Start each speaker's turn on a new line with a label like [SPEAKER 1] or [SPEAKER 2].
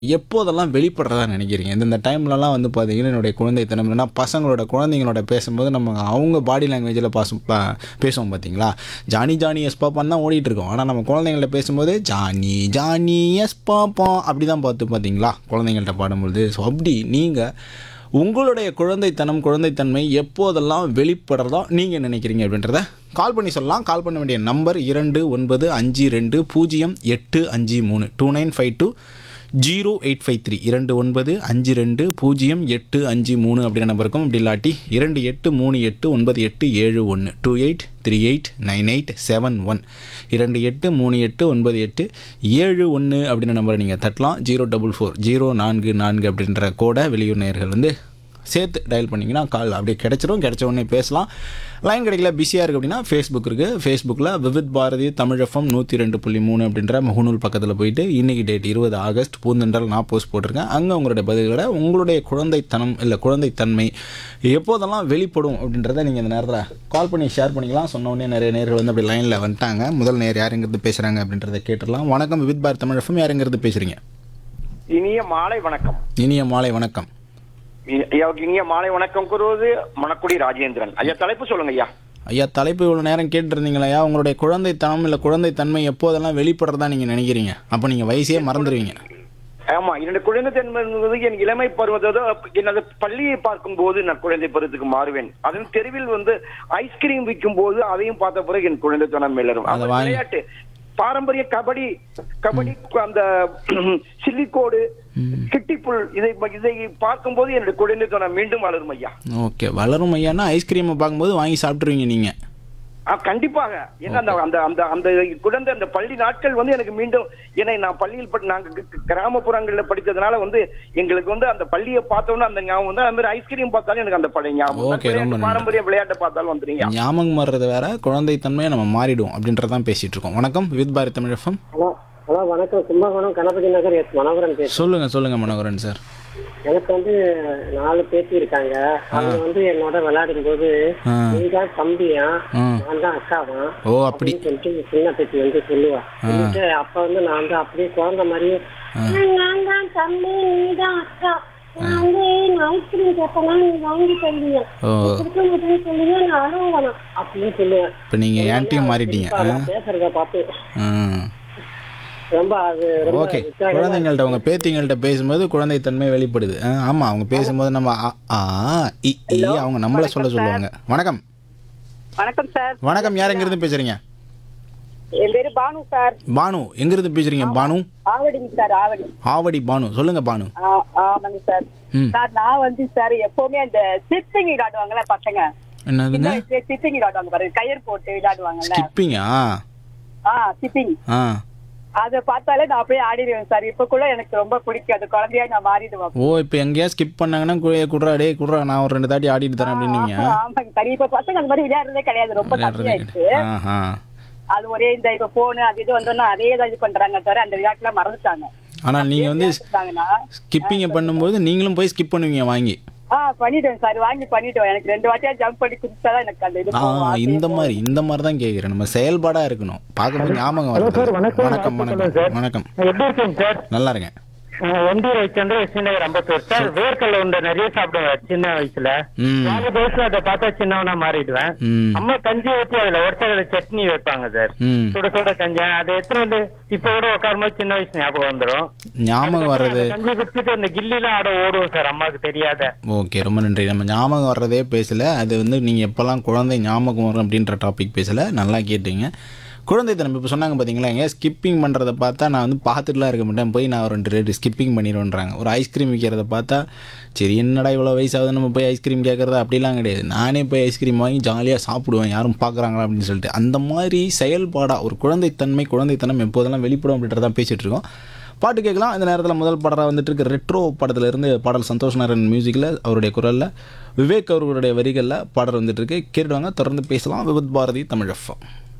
[SPEAKER 1] எப்போதெல்லாம் வெளிப்படுறதா நினைக்கிறீங்க இந்த டைம்லலாம் வந்து பார்த்தீங்கன்னா என்னுடைய குழந்தைத்தனம் இல்லைன்னா பசங்களோட குழந்தைங்களோட பேசும்போது நம்ம அவங்க பாடி லாங்குவேஜில் பாசும் பா- பேசுவோம் பார்த்தீங்களா ஜானி ஜானி எஸ் பாப்பான்னு தான் ஓடிட்டு இருக்கோம் ஆனால் நம்ம குழந்தைங்கள்ட்ட பேசும்போது ஜானி ஜானி எஸ் பாப்பா அப்படி தான் பார்த்து பார்த்தீங்களா குழந்தைங்கள்ட்ட பாடும்பொழுது ஸோ அப்படி நீங்கள் உங்களுடைய குழந்தைத்தனம் குழந்தைத்தன்மை எப்போதெல்லாம் வெளிப்படுறதா நீங்கள் நினைக்கிறீங்க அப்படின்றத கால் பண்ணி சொல்லலாம் கால் பண்ண வேண்டிய நம்பர் இரண்டு ஒன்பது அஞ்சு ரெண்டு பூஜ்ஜியம் எட்டு அஞ்சு மூணு two nine five two zero eight five three இரண்டு ஒன்பது அஞ்சு ரெண்டு பூஜ்ஜியம் எட்டு அஞ்சு மூணு அப்படின்ற நம்பர் இருக்கும் அப்படி இல்லாட்டி இரண்டு எட்டு மூணு எட்டு ஒன்பது எட்டு ஏழு ஒன்று two eight three eight nine eight seven one இரண்டு எட்டு மூணு எட்டு ஒன்பது எட்டு ஏழு ஒன்று அப்படின்ற நம்பரை நீங்கள் தட்டலாம் ஜீரோ டபுள் ஃபோர் ஜீரோ நான்கு நான்கு அப்படின்ற கோடை வெளியூர் நேயர்கள் வந்து சேர்த்து டயல் பண்ணிங்கன்னா கால் அப்படியே கிடச்சிரும் கிடைச்ச உடனே பேசலாம் லைன் கிடைக்கல பிஸியாக இருக்குது அப்படின்னா ஃபேஸ்புக் இருக்குது ஃபேஸ்புக்கில் விவித் பாரதி தமிழ் எஃப்எம் நூற்றி ரெண்டு புள்ளி மூணு அப்படின்ற முகநூல் பக்கத்தில் போயிட்டு இன்னைக்கு டேட் இருபது ஆகஸ்ட் பூந்தென்றல் நான் போஸ்ட் போட்டிருக்கேன் அங்கே உங்களுடைய பதில்களை உங்களுடைய குழந்தைத்தனம் இல்லை குழந்தைத்தன்மை எப்போதெல்லாம் வெளிப்படும் அப்படின்றத நீங்கள் இந்த நேரத்தில் கால் பண்ணி ஷேர் பண்ணிக்கலாம் சொன்ன உடனே நிறைய நேர்கள் வந்து அப்படி லைனில் வந்துட்டாங்க முதல் நேர் யாருங்கிறது பேசுகிறாங்க அப்படின்றத கேட்டுடலாம் வணக்கம் விவித் பாரதி தமிழ் எஃப்எம் யாருங்கிறது பேசுகிறீங்க
[SPEAKER 2] இனிய மாலை வணக்கம்
[SPEAKER 1] இனிய மாலை வணக்கம்
[SPEAKER 2] இ- ஐயா, இனிய மாலை வணக்கம் கூறுவது மணக்குடி ராஜேந்திரன் ஐயா தலைப்பு சொல்லுங்க ஐயா
[SPEAKER 1] ஐயா தலைப்பு இவ்வளோ நேரம் கேட்டுருந்தீங்களா ஐயா உங்களுடைய குழந்தைத்தனம் இல்லை குழந்தைத்தன்மை எப்போதெல்லாம் வெளிப்படுறதா நீங்கள் நினைக்கிறீங்க அப்போ நீங்கள் வயசே மறந்துடுவீங்க
[SPEAKER 2] ஆமா என்னுடைய குழந்தை தன்மை என்பது என் இளமை பருவத்தோட எனது பள்ளியை பார்க்கும் போது நான் குழந்தை பருவத்துக்கு மாறுவேன் அதன் தெருவில் வந்து ஐஸ்கிரீம் விற்கும் போது அதையும் பார்த்த பிறகு என் குழந்தைத்தனம் மேலரும்
[SPEAKER 1] அதை
[SPEAKER 2] அப்புறம்
[SPEAKER 1] வாங்கி-
[SPEAKER 2] விளையாட்டு பாரம்பரிய கபடி கபடி அந்த சில்லிக்கோடு கிட்டிப்புல் இதை இதை பார்க்கும்போது என்னுடைய குழந்தைத்தனம் மீண்டும் வளரும் ஐயா
[SPEAKER 1] ஓகே வளரும் ஐயானா ஐஸ்கிரீமை பார்க்கும்போது வாங்கி சாப்பிட்ருவீங்க நீங்கள்
[SPEAKER 2] ஆ, கண்டிப்பாக ஏன்னா அந்த அந்த அந்த அந்த குழந்தை அந்த பள்ளி நாட்கள் வந்து எனக்கு மீண்டும் ஏன்னா நான் பள்ளியில் படி நாங்க க- க- கிராமப்புறங்கள்ல படித்ததுனால வந்து எங்களுக்கு வந்து அந்த பள்ளியை பார்த்தோம்னா அந்த ஞாபகம் வந்து அது மாதிரி ஐஸ்கிரீம் பார்த்தாலும் எனக்கு அந்த பழைய ஞாபகம்
[SPEAKER 1] Okay,
[SPEAKER 2] விளையாட்டு,
[SPEAKER 1] ரொம்ப நன்றி.
[SPEAKER 2] பாரம்பரிய விளையாட்டை பார்த்தாலும் வந்துருங்க
[SPEAKER 1] ஞாபகம் வர்றது வேற குழந்தைத்தன்மையை நம்ம மாறிடும் அப்படின்றதான் பேசிட்டு இருக்கோம் வணக்கம் with Bharat Tamil FM
[SPEAKER 3] hello hello வணக்கம் கும்பகோணம் கணபதி நகர் எஸ் மனோகரன் பேசுறேன்
[SPEAKER 1] சொல்லுங்க சொல்லுங்க மனோகரன் சார்
[SPEAKER 3] எனக்கு வந்து நாலு பேத்தி இருக்காங்க அவங்க வந்து என்னோட விளையாடும் போது
[SPEAKER 1] ஆ.
[SPEAKER 3] நீ தான் தம்பியா
[SPEAKER 1] ஆ.
[SPEAKER 3] நான் தான் அக்காவா
[SPEAKER 1] ஓ அப்படி
[SPEAKER 3] அப்படின்னு சொல்லிட்டு சின்ன பேத்தி வந்து சொல்லுவா சொல்லிட்டு அப்ப வந்து நான் வந்து அப்படியே குழந்தை மாதிரியே நான் தான் தம்பி நீ தான் அக்கா நான் வந்து ஐஸ்கிரீம் கேட்பேனா நீ வாங்கி தருவீங்க
[SPEAKER 1] ஓ
[SPEAKER 3] கொடுக்க மாட்டேன்னு சொல்லுங்க நான் அழுவேன் அப்படின்னு சொல்லுவேன்
[SPEAKER 1] இப்போ நீங்கள் ஏன்ட்டியும் மாறிட்டீங்க ஆ?
[SPEAKER 3] நான் பேசுறத பார்த்து
[SPEAKER 1] ஆ
[SPEAKER 3] ரொம்ப அது ரொம்ப
[SPEAKER 1] ஓகே
[SPEAKER 3] உற்சாகமா
[SPEAKER 1] குழந்தைங்கள்ட்ட உங்க பேத்திங்கள்ட்ட பேசும்போது குழந்தைத்தன்மை வெளிப்படுது ஆ, ஆமா அவங்க பேசும்போது நம்ம ஆ, ஆ இ ஈ அவங்க நம்மள சொல்ல சொல்லுவாங்க வணக்கம்
[SPEAKER 4] வணக்கம் சார்
[SPEAKER 1] வணக்கம் யார் எங்கிருந்து பேசுறீங்க
[SPEAKER 4] என் பேரு பானு சார்
[SPEAKER 1] பானு எங்கிருந்து பேசுறீங்க பானு
[SPEAKER 4] ஆவடிங்க சார் ஆவடி
[SPEAKER 1] ஆவடி பானு சொல்லுங்க பானு
[SPEAKER 4] ஆ- ஆமாங்க சார்
[SPEAKER 1] ம்
[SPEAKER 4] சார் நான் வந்து சார் எப்பவுமே அந்த சிப்பிங்கி காட்டுவாங்கல்ல பசங்க சின்ன
[SPEAKER 1] என்னதுங்க
[SPEAKER 4] வயசுல சிப்பிங்கி காட்டுவாங்க பாருங்க கயிறு போட்டு விளையாடுவாங்கல்ல
[SPEAKER 1] ஸ்கிப்பிங்கா
[SPEAKER 4] ஆ சிப்பிங்
[SPEAKER 1] ஆ
[SPEAKER 4] அத பார்த்தாலே நான் அப்படியே ஆடிடுவேன் சார் இப்ப கூட எனக்கு ரொம்ப பிடிக்கும் அது குழந்தையா நான் மாறிடுவேன்
[SPEAKER 1] ஓ இப்போ எங்கேயா ஸ்கிப் பண்ணாங்கன்னா கு- குட்ரா டே குட்ரா நான் ஒரு ரெண்டு தாட்டி ஆடிட்டு தரேன் அப்படின்னீங்க
[SPEAKER 4] ஆமா, ஆமாங்க சார் இப்ப பசங்க அந்த மாதிரி விளையாடுறதே கிடையாது ரொம்ப கம்மியாயிடுச்சு
[SPEAKER 1] ஆஹா
[SPEAKER 4] அது ஒரே இந்த இப்ப போனு அது இது வந்தோம்னா அதே தான் இது பண்றாங்க தவிர அந்த விளையாட்டுல மறந்துட்டாங்க
[SPEAKER 1] ஆனால் நீங்கள் வந்து
[SPEAKER 4] விளையாடுறாங்கன்னா,
[SPEAKER 1] ஸ்கிப்பிங்கை பண்ணும்போது நீங்களும் போய் ஸ்கிப் பண்ணுவீங்க வாங்கி
[SPEAKER 4] ஆ பண்ணிட்டேன் சார் வாங்கி பண்ணிட்டோம் எனக்கு ரெண்டு வாட்டியா ஜம்ப் பண்ணி குதிச்சாதான் எனக்கு அந்த இது
[SPEAKER 1] ஆ
[SPEAKER 4] போகும். ஆசையே
[SPEAKER 1] இந்த
[SPEAKER 4] போகும்.
[SPEAKER 1] மாதிரி இந்த மாதிரி தான் கேட்குறேன் நம்ம செயல்பாடாக இருக்கணும் பார்க்கும்போது ஞாபகம்
[SPEAKER 3] ஹலோ சார்,
[SPEAKER 1] வருது
[SPEAKER 3] வணக்கம்.
[SPEAKER 1] வணக்கம்
[SPEAKER 3] சொல்லுங்க சார்.
[SPEAKER 1] வணக்கம் வணக்கம்
[SPEAKER 3] எப்படி இருக்கீங்க சார்
[SPEAKER 1] நல்லா இருக்கேன்
[SPEAKER 3] எம்டி ரவிச்சந்திர ஸ்ரீநகர் அம்பத்தூர் சார் வேர்க்கல்ல உண்டை நிறைய சாப்பிடுவேன் சின்ன வயசுல
[SPEAKER 1] ம்
[SPEAKER 3] நாலு வயசுல அதை பார்த்தா சின்னவனா மாறிடுவேன்
[SPEAKER 1] ம்
[SPEAKER 3] அம்மா கஞ்சி ஊத்தி அதுல ஒருத்தகல சட்னி வைப்பாங்க சார்
[SPEAKER 1] ம்
[SPEAKER 3] சுட சுட கஞ்சி அதை எத்தனை வந்து இப்ப கூட உட்காரும்போது சின்ன வயசு ஞாபகம் வந்துரும்
[SPEAKER 1] ஞாபகம் வர்றது
[SPEAKER 3] அந்த கஞ்சி குடிச்சிட்டு அந்த கில்லிலாம் ஆட ஓடுவோம் சார் அம்மாவுக்கு தெரியாத
[SPEAKER 1] ஓகே ரொம்ப நன்றி நம்ம ஞாபகம் வர்றதே பேசல அது வந்து நீங்கள் எப்போல்லாம் குழந்தை ஞாபகம் வரும் அப்படின்ற டாபிக் பேசல நல்லா கேட்டீங்க குழந்தைத்தனம் இப்போ சொன்னாங்க பார்த்தீங்களா எங்க ஸ்கிப்பிங் பண்ணுறத பார்த்தா நான் வந்து பார்த்துட்டுலாம் இருக்க மாட்டேன் போய் நான் ஒரு ரெண்டு ரெண்டு ஸ்கிப்பிங் பண்ணிடுவேன்றாங்க ஒரு ஐஸ்கிரீம் விற்கிறத பார்த்தா சரி என்னடா இவ்வளோ வயசாகுது நம்ம போய் ஐஸ்கிரீம் கேட்குறது அப்படிலாம் கிடையாது நானே போய் ஐஸ்கிரீம் வாங்கி ஜாலியாக சாப்பிடுவேன் யாரும் பார்க்குறாங்களா அப்படின்னு சொல்லிட்டு அந்த மாதிரி செயல்பாடாக ஒரு குழந்தைத்தன்மை குழந்தைத்தனம் எப்போதெல்லாம் வெளிப்படும் அப்படின்றதான் பேசிகிட்டு இருக்கோம் பாட்டு கேட்கலாம் இந்த நேரத்தில் முதல் பாடலாக வந்துட்டு இருக்க ரெட்ரோ படத்துல இருந்து பாடல் சந்தோஷ் நாராயண் மியூசிக்கில் அவருடைய குரலில் விவேக் அவர்களுடைய வரிகளில் பாடல் வந்துட்டு இருக்கு கேட்டுவாங்க தொடர்ந்து பேசலாம் விபத் பாரதி தமிழ் எஃப்எம்